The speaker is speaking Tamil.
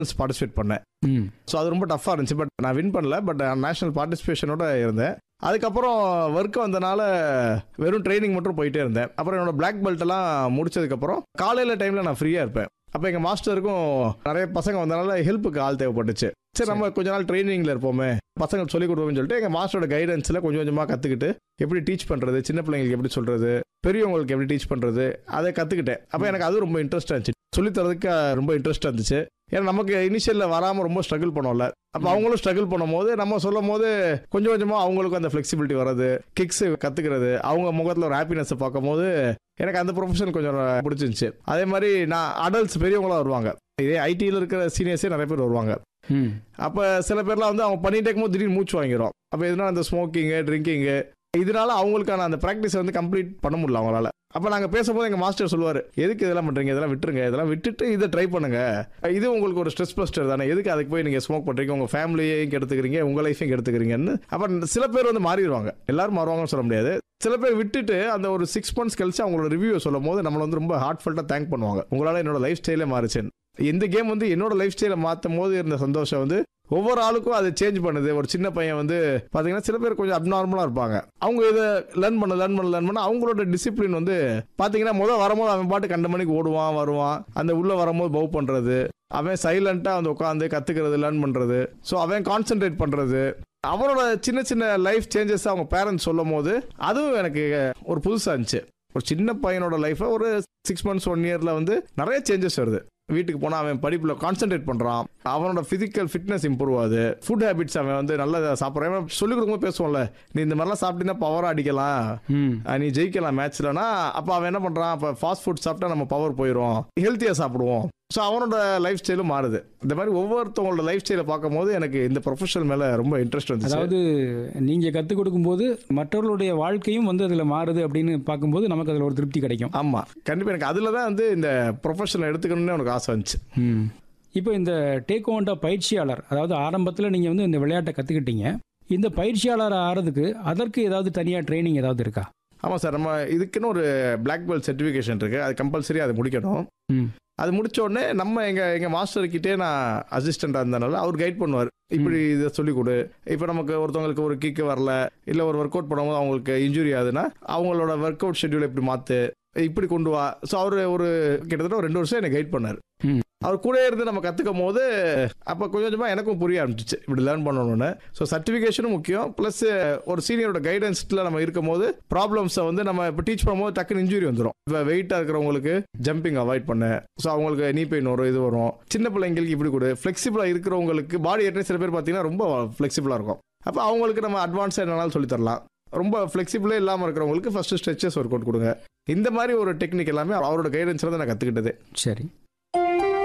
பார்ட்டிசிபேட் பண்ணேன் ம் ஸோ அது ரொம்ப டஃப்பாக இருந்துச்சு பட் நான் வின் பண்ணல பட் நேஷனல் பார்ட்டிசிபேஷனோட இருந்தேன் அதுக்கப்புறம் ஒர்க் வந்தனால வெறும் ட்ரைனிங் மட்டும் போயிட்டே இருந்தேன் அப்புறம் என்னோட பிளாக் பெல்ட் எல்லாம் முடிச்சதுக்கப்புறம் காலையில் டைமில் நான் ஃப்ரீயாக இருப்பேன் அப்போ எங்கள் மாஸ்டருக்கும் நிறைய பசங்க வந்தனால ஹெல்ப்புக்கு ஆள் தேவைப்பட்டுச்சு சரி நம்ம கொஞ்ச நாள் ட்ரைனிங்கில் இருப்போமே பசங்களுக்கு சொல்லிக் கொடுப்போம்னு சொல்லிட்டு எங்கள் மாஸ்டரோட கைடன்ஸில் கொஞ்சம் கொஞ்சமாக கற்றுக்கிட்டு எப்படி டீச் பண்ணுறது சின்ன பிள்ளைங்களுக்கு எப்படி சொல்கிறது பெரியவங்களுக்கு எப்படி டீச் பண்ணுறது அதை கற்றுக்கிட்டேன் அப்போ எனக்கு அது ரொம்ப இன்ட்ரெஸ்டாக இருந்துச்சு சொல்லித் தரதுக்கு அஹ், ரொம்ப இன்ட்ரெஸ்டாக இருந்துச்சு ஏன்னா நமக்கு இனிஷியலில் வராமல் ரொம்ப ஸ்ட்ரகிள் பண்ணோம்ல அப்போ அவங்களும் ஸ்ட்ரகிள் பண்ணும்போது நம்ம சொல்லும் போது கொஞ்சம் கொஞ்சமாக அவங்களுக்கும் அந்த ஃப்ளெக்சிபிலிட்டி வர்றது கிக்ஸ் கற்றுக்கிறது அவங்க முகத்தில் ஒரு ஹாப்பினஸ் பார்க்கும்போது எனக்கு அந்த ப்ரொஃபஷன் கொஞ்சம் பிடிச்சிருந்துச்சு அதே மாதிரி நான் அடல்ட்ஸ் பெரியவங்களாம் வருவாங்க இதே ஐடியில் இருக்கிற சீனியர்ஸே நிறைய பேர் வருவாங்க ம் அப்போ சில பேர்லாம் வந்து அவங்க பண்ணிட்டே இருக்கும்போது திடீர்னு மூச்சு வாங்கிரும் அப்போ எதுனா அந்த ஸ்மோக்கிங்கு ட்ரிங்கிங்கு இதனால அவங்களுக்கான அந்த ப்ராக்டிஸ் வந்து கம்ப்ளீட் பண்ண முடியல அவங்களால அப்போ நாங்கள் பேசும்போது எங்கள் மாஸ்டர் சொல்லுவார் எதுக்கு இதெல்லாம் பண்ணுறீங்க இதெல்லாம் விட்டுருங்க இதெல்லாம் விட்டுட்டு இதை ட்ரை பண்ணுங்க இது உங்களுக்கு ஒரு ஸ்ட்ரெஸ் பஸ்டர் தானே எதுக்கு அதுக்கு போய் நீங்கள் ஸ்மோக் பண்ணுறீங்க உங்கள் ஃபேமிலியையும் கெடுத்துக்கிறீங்க உங்கள் லைஃபையும் கெடுத்துக்கிறீங்கன்னு அப்போ சில பேர் வந்து மாறிடுவாங்க எல்லாரும் மாறுவாங்கன்னு சொல்ல முடியாது சில பேர் விட்டுட்டு அந்த ஒரு சிக்ஸ் மந்த்ஸ் கழிச்சு அவங்களோட ரிவ்யூ சொல்லும் போது நம்மளை வந்து ரொம்ப ஹார்ட்ஃபுல்ட்டாக தேங்க் பண்ணுவாங்க உங்களால் என்னோட லைஃப் ஸ்டைலே மாறுச்சுன்னு இந்த கேம் வந்து என்னோட லைஃப் ஸ்டைலை மாற்றும் போது இருந்த சந்தோஷம் வந்து ஒவ்வொரு ஆளுக்கும் அது சேஞ்ச் பண்ணுது ஒரு சின்ன பையன் வந்து பாத்தீங்கன்னா சில பேர் கொஞ்சம் அப்நார்மலா இருப்பாங்க அவங்க இதை லேர்ன் பண்ண லேர்ன் பண்ண லேர்ன் பண்ண அவங்களோட டிசிப்ளின் வந்து பாத்தீங்கன்னா முதல் வரும்போது அவன் பாட்டு கண்ட மணிக்கு ஓடுவான் வருவான் அந்த உள்ள வரும்போது பவ் பண்றது அவன் சைலண்டா வந்து உட்காந்து கத்துக்கிறது லேர்ன் பண்றது ஸோ அவன் கான்சென்ட்ரேட் பண்றது அவனோட சின்ன சின்ன லைஃப் சேஞ்சஸ் அவங்க பேரண்ட்ஸ் சொல்லும் போது அதுவும் எனக்கு ஒரு புதுசா இருந்துச்சு ஒரு சின்ன பையனோட லைஃப்பை ஒரு சிக்ஸ் மந்த்ஸ் ஒன் இயர்ல வந்து நிறைய சேஞ்சஸ் வருது வீட்டுக்கு போனா அவன் படிப்புல கான்சென்ட்ரேட் பண்றான் அவனோட பிசிக்கல் ஃபிட்னஸ் இம்ப்ரூவ் ஆகுது ஃபுட் ஹேபிட்ஸ் அவன் வந்து நல்லா சாப்பிட்றான் சொல்லி கொடுக்கும்போது பேசுவோம்ல நீ இந்த மாதிரிலாம் சாப்பிட்டீங்கன்னா பவர் அடிக்கலாம் ம் அஹ் நீ ஜெயிக்கலாம் மேட்ச்லனா அப்போ அவன் என்ன பண்றான் அப்போ ஃபாஸ்ட் ஃபுட் சாப்பிட்டா நம்ம பவர் போயிடும் ஹெல்த்தியா சாப்பிடுவோம் ஸோ அவனோட லைஃப் ஸ்டைலும் மாறுது இந்த மாதிரி ஒவ்வொருத்தவங்களோட லைஃப் ஸ்டைலை பார்க்கும்போது எனக்கு இந்த ப்ரொஃபஷன் மேல ரொம்ப இன்ட்ரெஸ்ட் வந்துச்சு அதாவது நீங்க கற்றுக் கொடுக்கும்போது மற்றவர்களுடைய வாழ்க்கையும் வந்து அதுல மாறுது அப்படின்னு பார்க்கும்போது நமக்கு அதுல ஒரு திருப்தி கிடைக்கும் ஆமா கண்டிப்பா எனக்கு அதுல தான் வந்து இந்த ப்ரொஃபஷனை எடுத்துக்கணும்னு எனக்கு ஆசை வந்துச்சு ம் இப்போ இந்த டேக் ஓண்டா பயிற்சியாளர் அதாவது ஆரம்பத்தில் நீங்கள் வந்து இந்த விளையாட்டை கற்றுக்கிட்டீங்க இந்த பயிற்சியாளர் ஆகிறதுக்கு அதற்கு ஏதாவது தனியாக ட்ரைனிங் ஏதாவது இருக்கா ஆமாம் சார் நம்ம இதுக்குன்னு ஒரு பிளாக் பெல்ட் சர்டிஃபிகேஷன் இருக்கு அது கம்பல்சரி அதை முடிக்கணும் ம் அது முடிச்ச உடனே நம்ம எங்க எங்க மாஸ்டர் கிட்டே நான் அசிஸ்டண்டா இருந்தனால அவர் கைட் பண்ணுவார் இப்படி இதை சொல்லி கொடு இப்போ நமக்கு ஒருத்தவங்களுக்கு ஒரு கிக்கு வரல இல்லை ஒரு ஒர்க் அவுட் பண்ணும்போது அவங்களுக்கு இன்ஜுரி ஆகுதுன்னா அவங்களோட ஒர்க் அவுட் ஷெட்யூல் இப்படி மாத்து இப்படி கொண்டு வா ஸோ அவர் ஒரு கிட்டத்தட்ட ஒரு ரெண்டு வருஷம் என்னை கைட் பண்ணார் ம். அவர் கூட இருந்து நம்ம கற்றுக்கும் போது அப்போ கொஞ்சம் கொஞ்சமாக எனக்கும் புரிய ஆரம்பிச்சிச்சு இப்படி லேர்ன் பண்ணணும்னு ஸோ சர்டிஃபிகேஷனும் முக்கியம் ப்ளஸ் ஒரு சீனியரோட கைடன்ஸில் நம்ம இருக்கும் போது ப்ராப்ளம்ஸை வந்து நம்ம இப்போ டீச் பண்ணும்போது டக்குன்னு இன்ஜுரி வந்துடும் இப்போ வெயிட்டாக இருக்கிறவங்களுக்கு ஜம்பிங் அவாய்ட் பண்ண ஸோ அவங்களுக்கு நீ பெயின் வரும் இது வரும் சின்ன பிள்ளைங்களுக்கு இப்படி கொடு ஃப்ளெக்சிபிளாக இருக்கிறவங்களுக்கு பாடி ஏற்கனவே சில பேர் பார்த்தீங்கன்னா ரொம்ப ஃப்ளெக்சிபிளாக இருக்கும் அப்போ அவங்களுக்கு நம்ம அட்வான்ஸாக என்னனாலும் சொல்லித் தரலாம் ரொம்ப ஃப்ளெக்சிபிளே இல்லாமல் இருக்கிறவங்களுக்கு ஃபர்ஸ்ட் ஸ்ட்ரெச்சஸ் ஒர்க் அவுட் கொடுங்க இந்த மாதிரி ஒரு டெக்னிக் எல்லாமே அவரோட கைடன்ஸில் தான் நான் கற்றுக்கிட்டது சரி